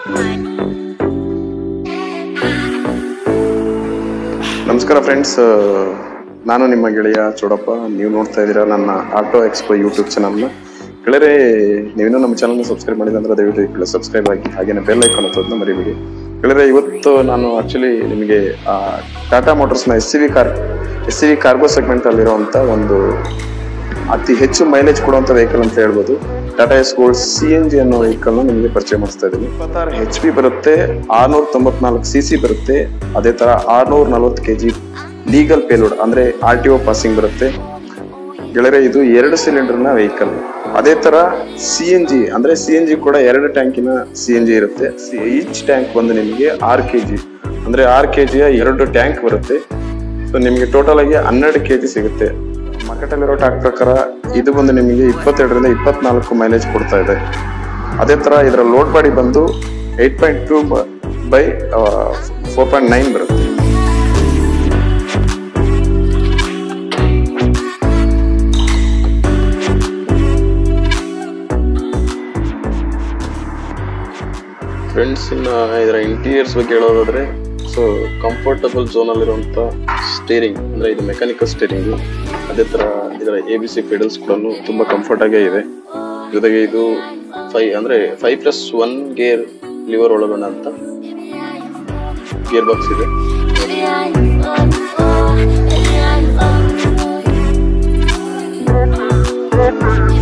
ನಮಸ್ಕಾರ ಫ್ರೆಂಡ್ಸ್ ನಾನು ನಿಮ್ಮ ಗೆಳೆಯ ಚೋಡಪ್ಪ ನೀವು ನೋಡ್ತಾ ಇದ್ದೀರಾ ನನ್ನ ಆಟೋ ಎಕ್ಸ್ಪೋ ಯೂಟ್ಯೂಬ್ ಚಾನಲ್ನ ಗೆಳೆಯರೆ ನೀವಿನ್ನೂ ನಮ್ಮ ಚಾನಲ್ನ ಸಬ್ಸ್ಕ್ರೈಬ್ ಮಾಡಿಲ್ಲ ಅಂದ್ರೆ ದಯವಿಟ್ಟು ಈ ಕಡೆ ಸಬ್ಸ್ಕ್ರೈಬ್ ಆಗಿ ಹಾಗೇನೆ ಬೆಲ್ ಐಕಾನ್ ಹತ್ತೋದನ್ನ ಮರಿಬೇಡಿ ಗೆಳೆಯರೆ ಇವತ್ತು ನಾನು ಆಕ್ಚುಲಿ ನಿಮಗೆ ಟಾಟಾ ಮೋಟರ್ಸ್ನ S C V car S C V cargo segment ಅಲ್ಲಿರುವಂತ ಒಂದು ಅತಿ ಹೆಚ್ಚು ಮೈಲೇಜ್ ಕೊಡುವಂತ ವೆಹಿಕಲ್ ಅಂತ ಹೇಳ್ಬೋದು Tata ace gold C N G ಅನ್ನೋ ವೆಹಿಕಲ್ ನ ನಿಮಗೆ ಪರಿಚಯ ಮಾಡಿಸ್ತಾ ಇದ್ದೀನಿ ಇಪ್ಪತ್ತಾರು ಹೆಚ್ ಪಿ ಬರುತ್ತೆ ಆರ್ನೂರ ತೊಂಬತ್ನಾಲ್ಕು ಸಿ ಸಿ ಬರುತ್ತೆ ಅದೇ ತರ ಆರ್ನೂರ ನಲ್ವತ್ತು ಕೆ ಜಿ ಲೀಗಲ್ ಪೇಲೋಡ್ ಅಂದ್ರೆ ಆರ್ ಟಿ ಒ ಪಾಸಿಂಗ್ ಬರುತ್ತೆ ಗೆಳೆಯರೆ ಇದು ಎರಡು ಸಿಲಿಂಡರ್ ನ ವೆಹಿಕಲ್ ಅದೇ ತರ ಸಿ ಎನ್ ಜಿ ಅಂದ್ರೆ ಸಿ ಎನ್ ಜಿ ಕೂಡ ಎರಡು ಟ್ಯಾಂಕಿನ ಸಿ ಎನ್ ಜಿ ಇರುತ್ತೆ ಈಚ್ ಟ್ಯಾಂಕ್ ಬಂದು ನಿಮಗೆ ಆರ್ ಕೆ ಜಿ ಅಂದ್ರೆ ಆರ್ ಕೆ ಜಿಯ ಎರಡು ಟ್ಯಾಂಕ್ ಬರುತ್ತೆ ಸೊ ನಿಮಗೆ ಟೋಟಲ್ ಆಗಿ ಹನ್ನೆರಡು ಕೆ ಜಿ ಸಿಗುತ್ತೆ ಮಾರ್ಕೆಟಲ್ಲಿರೋ ಟಾಕ್ ಪ್ರಕಾರ ಇದು ಬಂದು ನಿಮಗೆ ಇಪ್ಪತ್ತೆರಡರಿಂದ ಇಪ್ಪತ್ನಾಲ್ಕು ಮೈಲೇಜ್ ಕೊಡ್ತಾ ಇದೆ ಅದೇ ತರ ಇದರ ಲೋಡ್ ಬಾಡಿ ಬಂದು eight point two by four point nine ಬರುತ್ತೆ ಫ್ರೆಂಡ್ಸ್ ಇನ್ನು ಇದರ ಇಂಟೀರಿಯರ್ಸ್ ಬಗ್ಗೆ ಹೇಳೋದಾದ್ರೆ ಸೊ ಕಂಫರ್ಟಬಲ್ ಝೋನ್ ಅಲ್ಲಿರುವಂತ ಸ್ಟೇರಿಂಗ್ ಅಂದ್ರೆ ಇದು ಮೆಕ್ಯಾನಿಕಲ್ ಸ್ಟೇರಿಂಗ್ ಅದೇ ತರ ಇದರ ಎ ಬಿ ಸಿ ಪೆಡಲ್ಸ್ ಕೂಡ ತುಂಬಾ ಕಂಫರ್ಟ್ ಆಗೇ ಇದೆ ಜೊತೆಗೆ ಇದು ಫೈ ಅಂದ್ರೆ five plus one gear lever ಒಳಗಣ ಅಂತ ಗೇರ್ ಬಾಕ್ಸ್ ಇದೆ Thank you.